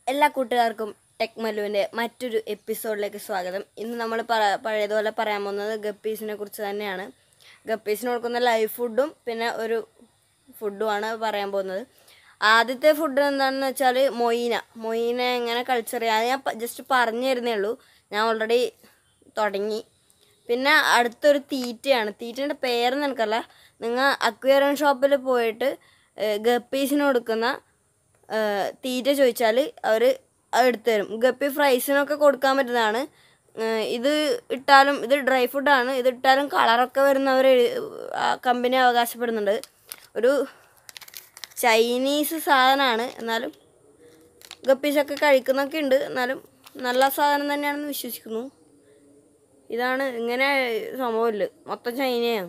എല്ലാ കൂട്ടുകാർക്കും ടെക് മലുവിൻ്റെ മറ്റൊരു എപ്പിസോഡിലേക്ക് സ്വാഗതം ഇന്ന് നമ്മൾ പറ പഴയതുപോലെ പറയാൻ പോകുന്നത് ഗപ്പീസിനെ കുറിച്ച് തന്നെയാണ് ഗപ്പീസിന് കൊടുക്കുന്ന ലൈവ് ഫുഡും പിന്നെ ഒരു ഫുഡുമാണ് പറയാൻ പോകുന്നത് ആദ്യത്തെ ഫുഡ് എന്താണെന്ന് വെച്ചാൽ മൊയ്ന മൊയ്ന എങ്ങനെ കൾച്ചർ ചെയ്യാം അത് ഞാൻ ജസ്റ്റ് പറഞ്ഞു തരുന്നേ ഉള്ളൂ ഞാൻ ഓൾറെഡി തുടങ്ങി പിന്നെ അടുത്തൊരു തീറ്റയാണ് തീറ്റേൻ്റെ പേരെന്ന് എനിക്കല്ല നിങ്ങൾ അക്വേറിയം ഷോപ്പിൽ പോയിട്ട് ഏഹ്, ഗപ്പീസിന് കൊടുക്കുന്ന ഏഹ്, തീറ്റ ചോദിച്ചാൽ അവർ എടുത്തു തരും ഗപ്പി ഫ്രൈസിനൊക്കെ കൊടുക്കാൻ പറ്റുന്നതാണ് ഏഹ്, ഇത് ഇട്ടാലും ഇത് ഡ്രൈ ഫുഡാണ് ഇത് ഇട്ടാലും കളറൊക്കെ വരുന്നവർ കമ്പനി അവകാശപ്പെടുന്നുണ്ട് ഒരു ചൈനീസ് സാധനമാണ് എന്നാലും ഗപ്പീസൊക്കെ കഴിക്കുന്നൊക്കെ ഉണ്ട് എന്നാലും നല്ല സാധനം തന്നെയാണെന്ന് വിശ്വസിക്കുന്നു ഇതാണ് ഇങ്ങനെ സംഭവമില്ല മൊത്തം ചൈനയാണ്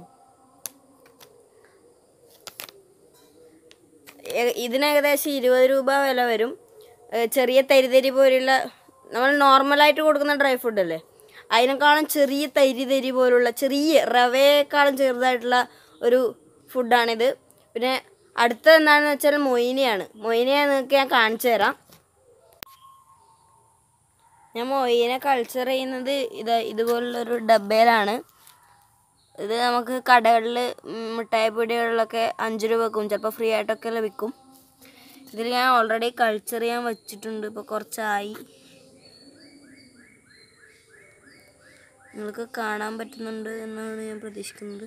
ഏ- ഇതിന് ഏകദേശം ഇരുപത് രൂപ വില വരും ഏ, ചെറിയ തരി തരി പോലുള്ള നമ്മൾ നോർമലായിട്ട് കൊടുക്കുന്ന ഡ്രൈ ഫുഡ് അല്ലേ അതിനേക്കാളും ചെറിയ തരി തരി പോലുള്ള ചെറിയ റവയേക്കാളും ചെറുതായിട്ടുള്ള ഒരു ഫുഡാണിത് പിന്നെ അടുത്തത് എന്താണെന്ന് വെച്ചാൽ മൊയിനയാണ് മൊയിനയെ നിങ്ങൾക്ക് ഞാൻ കാണിച്ചു തരാം ഞാൻ മൊയ്യനെ കൾച്ചർ ചെയ്യുന്നത് ഇത് ഇതുപോലുള്ളൊരു ഡബ്ബയിലാണ് ഇത് നമുക്ക് കടകളിൽ മിഠായി പൊടികളിലൊക്കെ അഞ്ച് രൂപക്കും ചിലപ്പോൾ ഫ്രീ ആയിട്ടൊക്കെ ലഭിക്കും ഇതിൽ ഞാൻ ഓൾറെഡി കൾച്ചർ ചെയ്യാൻ വെച്ചിട്ടുണ്ട് ഇപ്പോൾ കുറച്ചായി നിങ്ങൾക്ക് കാണാൻ പറ്റുന്നുണ്ട് എന്നാണ് ഞാൻ പ്രതീക്ഷിക്കുന്നത്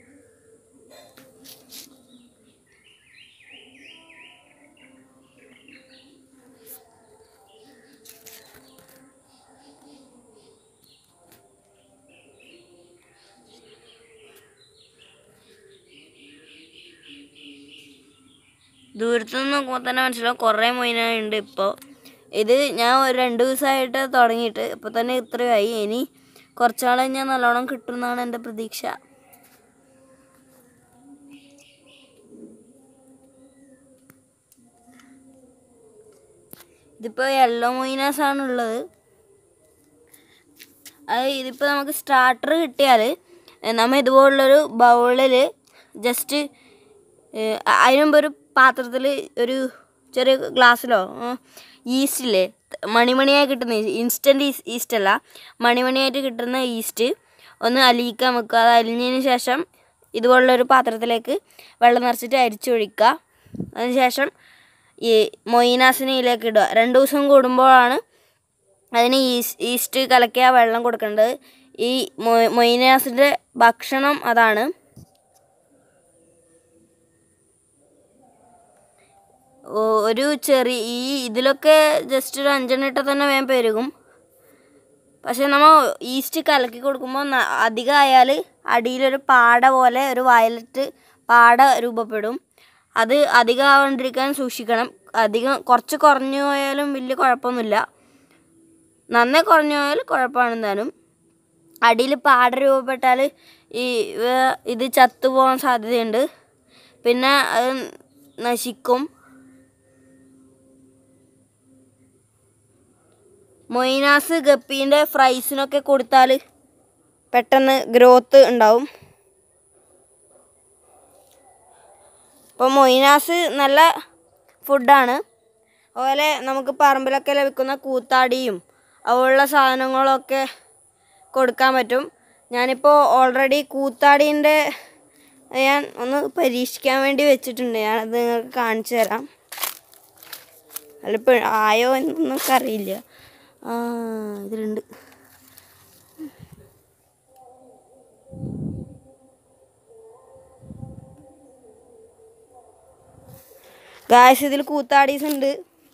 ദൂരത്തു നിന്ന് നോക്കുമ്പോൾ തന്നെ മനസ്സിലാവും കുറേ മൊയിനുണ്ട് ഇപ്പോൾ ഇത് ഞാൻ ഒരു രണ്ട് ദിവസമായിട്ട് തുടങ്ങിയിട്ട് ഇപ്പോൾ തന്നെ ഇത്രയായി ഇനി കുറച്ചാൾ കഴിഞ്ഞാൽ നല്ലോണം കിട്ടും എന്നാണ് എൻ്റെ പ്രതീക്ഷ ഇതിപ്പോൾ യെല്ലോ മൊയിനാസ് ആണ് ഉള്ളത് അത് ഇതിപ്പോൾ നമുക്ക് സ്റ്റാർട്ടർ കിട്ടിയാൽ നമ്മൾ ഇതുപോലുള്ളൊരു ബൗളിൽ ജസ്റ്റ് അതിന് മുമ്പ് ഒരു പാത്രത്തിൽ ഒരു ചെറിയ ഗ്ലാസ്സിലോ ഈസ്റ്റില്ലേ മണിമണിയായി കിട്ടുന്ന ഇൻസ്റ്റൻറ്റ് ഈസ്റ്റ് അല്ല മണിമണിയായിട്ട് കിട്ടുന്ന ഈസ്റ്റ് ഒന്ന് അലിയിക്കാൻ വെക്കുക അത് അലിഞ്ഞതിന് ശേഷം ഇതുപോലുള്ളൊരു പാത്രത്തിലേക്ക് വെള്ളം നിറച്ചിട്ട് അരിച്ചൊഴിക്കുക അതിനുശേഷം ഈ മൊയിനാസിനെ ഇതിലേക്ക് ഇടുക രണ്ട് ദിവസം കൂടുമ്പോഴാണ് അതിന് ഈസ് ഈസ്റ്റ് കലക്കിയ വെള്ളം കൊടുക്കേണ്ടത് ഈ മൊ- മൊയിനാസിൻ്റെ ഭക്ഷണം അതാണ് ഓ- ഒരു ചെറിയ ഈ ഇതിലൊക്കെ ജസ്റ്റ് ഒരു അഞ്ചെണ്ണം ഇട്ടാൽ തന്നെ വേഗം പെരുകും പക്ഷെ നമ്മൾ ഈസ്റ്റ് കലക്കി കൊടുക്കുമ്പോൾ അധികമായാൽ അടിയിലൊരു പാട പോലെ ഒരു വയലറ്റ് പാട രൂപപ്പെടും അത് അധികം ആവാണ്ടിരിക്കാൻ സൂക്ഷിക്കണം അധികം കുറച്ച് കുറഞ്ഞു പോയാലും വലിയ കുഴപ്പമൊന്നുമില്ല നന്നേ കുറഞ്ഞു പോയാൽ കുഴപ്പമാണ് എന്തായാലും അടിയിൽ പാട രൂപപ്പെട്ടാൽ ഈ വേ- ഇത് ചത്തുപോകാൻ സാധ്യതയുണ്ട് പിന്നെ അത് നശിക്കും മൊയ്നാസ് ഗപ്പീൻ്റെ ഫ്രൈസിനൊക്കെ കൊടുത്താൽ പെട്ടെന്ന് ഗ്രോത്ത് ഉണ്ടാവും അപ്പോൾ മൊയ്നാസ് നല്ല ഫുഡാണ് അതുപോലെ നമുക്ക് പറമ്പിലൊക്കെ ലഭിക്കുന്ന കൂത്താടിയും അതുപോലുള്ള സാധനങ്ങളൊക്കെ കൊടുക്കാൻ പറ്റും ഞാനിപ്പോൾ ഓൾറെഡി കൂത്താടീൻ്റെ ഞാൻ ഒന്ന് പരീക്ഷിക്കാൻ വേണ്ടി വെച്ചിട്ടുണ്ട് ഞാനത് നിങ്ങൾക്ക് കാണിച്ചു തരാം അതിലിപ്പോൾ ആയോ എന്നൊന്നും അറിയില്ല ആ ഇതിലുണ്ട് ഗായ്സ് ഇതിൽ കൂത്താടീസ് ഉണ്ട്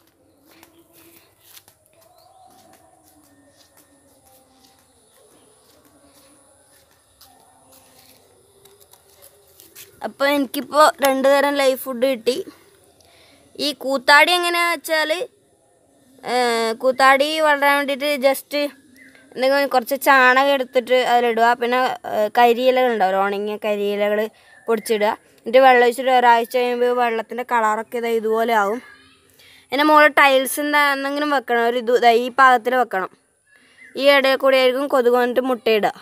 അപ്പോൾ എനിക്കിപ്പോൾ രണ്ട് തരം ലൈഫ് ഫുഡ് കിട്ടി ഈ കൂത്താടി എങ്ങനെയാണെന്ന് വെച്ചാൽ കൂത്താടി വളരാൻ വേണ്ടിയിട്ട് ജസ്റ്റ് എന്തെങ്കിലും കുറച്ച് ചാണകം എടുത്തിട്ട് അതിലിടുക പിന്നെ ഏഹ്, കരിയിലകൾ ഉണ്ടാവും ഉണങ്ങിയ കരിയിലകൾ പൊടിച്ചിടുക എന്നിട്ട് വെള്ളം ഒഴിച്ചിട്ട് ഒരാഴ്ച കഴിയുമ്പോൾ വെള്ളത്തിൻ്റെ കളറൊക്കെ ഇതാ ഇതുപോലെ ആവും അതിൻ്റെ മുകളിൽ ടൈൽസിൻ്റെ എന്തെങ്കിലും വെക്കണം ഒരു ഇത് ദാ ഈ പാകത്തിൽ വെക്കണം ഈ ഇടയിൽ കൂടി ആയിരിക്കും കൊതുക് വന്നിട്ട് മുട്ടയിടുക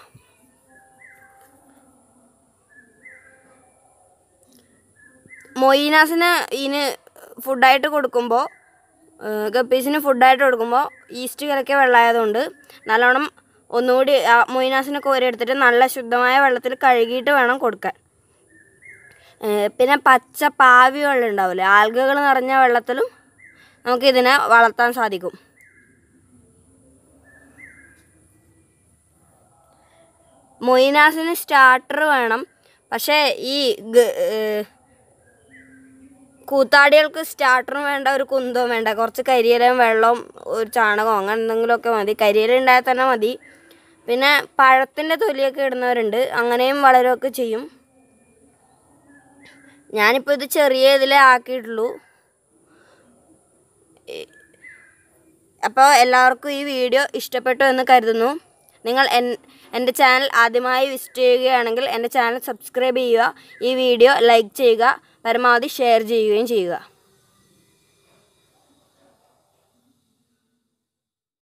മൊയ്നാസിന് ഇതിന് ഫുഡായിട്ട് കൊടുക്കുമ്പോൾ ഗപ്പീസിന് ഫുഡായിട്ട് കൊടുക്കുമ്പോൾ ഈസ്റ്റ് കലക്കിയ വെള്ളമായതുകൊണ്ട് നല്ലോണം ഒന്നുകൂടി ആ മൊയിനാസിനൊക്കെ ഓരെടുത്തിട്ട് നല്ല ശുദ്ധമായ വെള്ളത്തിൽ കഴുകിയിട്ട് വേണം കൊടുക്കാൻ ഏഹ് പിന്നെ പച്ച പാവി വെള്ളം ഉണ്ടാവില്ലേ ആൽഗകൾ നിറഞ്ഞ വെള്ളത്തിലും നമുക്ക് ഇതിനെ വളർത്താൻ സാധിക്കും മൊയിനാസിന് സ്റ്റാർട്ടർ വേണം പക്ഷേ ഈ ഗ- ഏഹ് കൂത്താടികൾക്ക് സ്റ്റാർട്ടറും വേണ്ട ഒരു കുന്തവും വേണ്ട കുറച്ച് കരിയിലയും വെള്ളവും ഒരു ചാണകവും അങ്ങനെ എന്തെങ്കിലുമൊക്കെ മതി കരിയില ഉണ്ടായാൽ തന്നെ മതി പിന്നെ പഴത്തിൻ്റെ തൊലിയൊക്കെ ഇടുന്നവരുണ്ട് അങ്ങനെയും വളരുമൊക്കെ ചെയ്യും ഞാനിപ്പോൾ ഇത് ചെറിയ ഇതിലേ ആക്കിയിട്ടുള്ളൂ അപ്പോൾ എല്ലാവർക്കും ഈ വീഡിയോ ഇഷ്ടപ്പെട്ടു എന്ന് കരുതുന്നു നിങ്ങൾ എൻ എൻ്റെ ചാനൽ ആദ്യമായി വിസിറ്റ് ചെയ്യുകയാണെങ്കിൽ എൻ്റെ ചാനൽ സബ്സ്ക്രൈബ് ചെയ്യുക ഈ വീഡിയോ ലൈക്ക് ചെയ്യുക പരമാവധി ഷെയർ ചെയ്യുകയും ചെയ്യുക